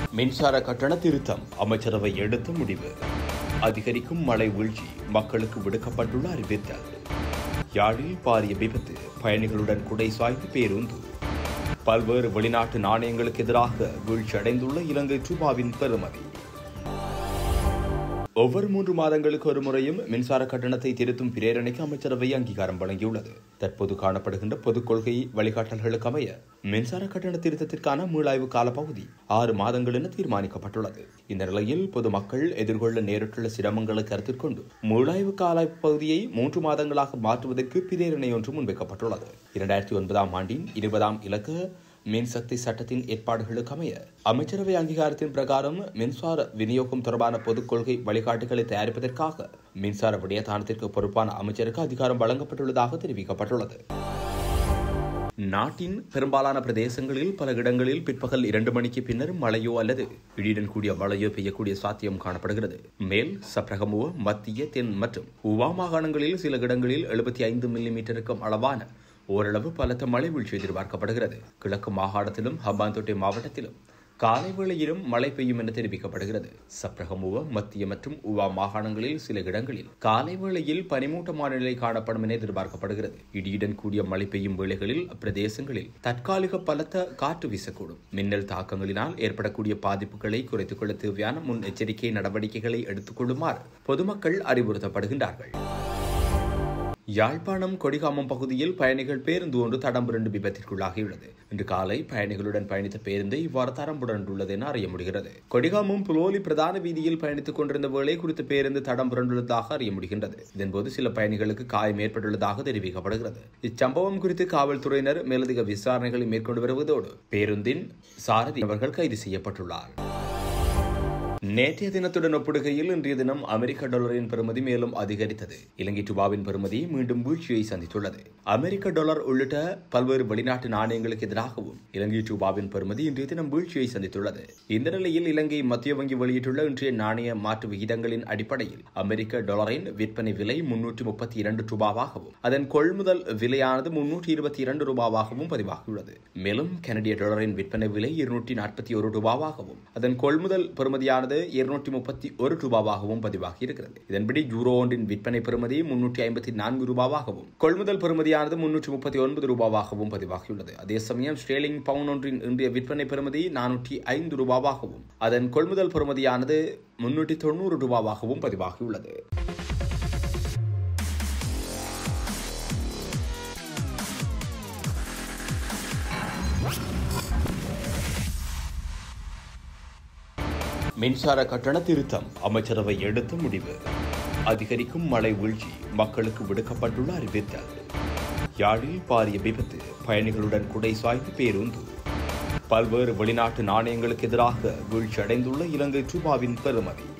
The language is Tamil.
மின்சார கட்டண திருத்தம் அமைச்சரவை எடுத்த முடிவு அதிகரிக்கும் மழை வீழ்ச்சி மக்களுக்கு விடுக்கப்பட்டுள்ள அறிவித்தல் யாழில் பாரிய விபத்து பயணிகளுடன் குடை சாய்வு பேருந்து பல்வேறு வெளிநாட்டு நாணயங்களுக்கு எதிராக வீழ்ச்சியடைந்துள்ள இலங்கை ரூபாவின் பெறுமதி ஒவ்வொரு மூன்று மாதங்களுக்கு ஒரு முறையும் மின்சார கட்டணத்தை திருத்தும் பிரேரணைக்கு அமைச்சரவை அங்கீகாரம் வழங்கியுள்ளது தற்போது காணப்படுகின்ற பொதுக் கொள்கை வழிகாட்டல்களுக்கு அமைய மின்சார கட்டண திருத்தத்திற்கான மீளாய்வு காலப்பகுதி ஆறு மாதங்கள் என தீர்மானிக்கப்பட்டுள்ளது இந்த நிலையில் பொதுமக்கள் எதிர்கொள்ள நேரிட்டுள்ள சிரமங்களை கருத்தில் கொண்டு மீளாய்வு கால பகுதியை மூன்று மாதங்களாக மாற்றுவதற்கு பிரேரணை ஒன்று முன்வைக்கப்பட்டுள்ளது இரண்டாயிரத்தி ஒன்பதாம் ஆண்டின் இருபதாம் இலக்க மின்சக்தி சட்டத்தின் ஏற்பாடுகளுக்கு அமைய அமைச்சரவை அங்கீகாரத்தின் பிரகாரம் மின்சார விநியோகம் தொடர்பான பொதுக் கொள்கை வழிகாட்டுகளை தயாரிப்பதற்காக மின்சார விடயத்தானத்திற்கு பொறுப்பான அமைச்சருக்கு அதிகாரம் வழங்கப்பட்டுள்ளதாக தெரிவிக்கப்பட்டுள்ளது நாட்டின் பெரும்பாலான பிரதேசங்களில் பல இடங்களில் பிற்பகல் இரண்டு மணிக்கு பின்னர் மழையோ அல்லது இடியுடன் கூடிய மழையோ பெய்யக்கூடிய சாத்தியம் காணப்படுகிறது மேல் சப்ரகமுவ மத்திய தென் மற்றும் உவா மாகாணங்களில் சில இடங்களில் எழுபத்தி ஐந்து மில்லிமீட்டருக்கும் அளவான ஓரளவு பலத்த மழை வீழ்ச்சி எதிர்பார்க்கப்படுகிறது கிழக்கு மாகாணத்திலும் ஹம்பாந்தோட்டை மாவட்டத்திலும் காலை வேளையிலும் மழை பெய்யும் என தெரிவிக்கப்படுகிறது சப்ரகமுவ மத்திய மற்றும் உவா மாகாணங்களில் சில இடங்களில் காலை வேளையில் பனிமூட்டமான நிலை காணப்படும் என எதிர்பார்க்கப்படுகிறது இடியுடன் கூடிய மழை பெய்யும் வேளைகளில் அப்பிரதேசங்களில் தற்காலிக பலத்த காற்று வீசக்கூடும் மின்னல் தாக்கங்களினால் ஏற்படக்கூடிய பாதிப்புகளை குறைத்துக் கொள்ள தேவையான முன் எச்சரிக்கை நடவடிக்கைகளை எடுத்துக் கொள்ளுமாறு பொதுமக்கள் அறிவுறுத்தப்படுகின்றார்கள் யாழ்ப்பாணம் கொடிகாமம் பகுதியில் பயணிகள் பேருந்து ஒன்று தடம் புரண்டு விபத்திற்குள்ளாகியுள்ளது இன்று காலை பயணிகளுடன் பயணித்த பேருந்து இவ்வாறு தரம் புரண்டுள்ளது என அறிய முடிகிறது கொடிகாமம் புலோலி பிரதான வீதியில் பயணித்துக் கொண்டிருந்த வேளை குறித்த பேருந்து தடம் புரண்டுள்ளதாக அறிய முடிகின்றது இதன்போது சில பயணிகளுக்கு காயம் ஏற்பட்டுள்ளதாக தெரிவிக்கப்படுகிறது இச்சம்பவம் குறித்து காவல்துறையினர் மேலதிக விசாரணைகளை மேற்கொண்டு வருவதோடு பேருந்தின் சாரதி அவர்கள் கைது செய்யப்பட்டுள்ளார் நேற்றைய தினத்துடன் ஒப்பிடுகையில் இன்றைய தினம் அமெரிக்க டாலரின் பெறுமதி மேலும் அதிகரித்தது இலங்கை ரூபாவின் பெறுமதி மீண்டும் வீழ்ச்சியை சந்தித்துள்ளது அமெரிக்க டாலர் உள்ளிட்ட பல்வேறு வெளிநாட்டு நாணயங்களுக்கு எதிராகவும் இலங்கை ரூபாவின் பெறுமதி இன்றைய தினம் வீழ்ச்சியை சந்தித்துள்ளது இந்த நிலையில் இலங்கை மத்திய வங்கி வெளியிட்டுள்ள இன்றைய நாணய மாற்று விகிதங்களின் அடிப்படையில் அமெரிக்க டாலரின் விற்பனை விலை முன்னூற்றி முப்பத்தி இரண்டு ரூபாவாகவும் அதன் கொள்முதல் விலையானது முன்னூற்றி இருபத்தி இரண்டு ரூபாவாகவும் பதிவாகியுள்ளது மேலும் கனடிய டாலரின் விற்பனை விலை இருநூற்றி நாற்பத்தி ஒரு ரூபாவாகவும் அதன் கொள்முதல் பெறுமதியானது இருநூற்றி முப்பத்தி ஒரு ரூபாவாகவும் பதிவாகி இருக்கிறது இதன்படி யூரோ ஒன்றின் விற்பனை பெறுமதி முன்னூற்றி ஐம்பத்தி நான்கு ரூபாவாகவும் கொள்முதல் பெறுமதியானது முன்னூற்றி முப்பத்தி ஒன்பது ரூபாவாகவும் பதிவாகியுள்ளது அதே சமயம் ஸ்டேலிங் பவுன் ஒன்றின் இன்றைய விற்பனை பெறுமதி நானூற்றி ஐந்து ரூபாவாகவும் அதன் கொள்முதல் பெறுமதியானது முன்னூற்றி தொண்ணூறு ரூபாவாகவும் பதிவாகியுள்ளது மின்சார கட்டண திருத்தம் அமைச்சரவை எடுத்த முடிவு அதிகரிக்கும் மழை வீழ்ச்சி மக்களுக்கு விடுக்கப்பட்டுள்ள அறிவித்தல் யாழில் பாரிய விபத்து பயணிகளுடன் குடை சாய்வு பேருந்து பல்வேறு வெளிநாட்டு நாணயங்களுக்கு எதிராக வீழ்ச்சி அடைந்துள்ள இலங்கை ரூபாவின் பெறுமதி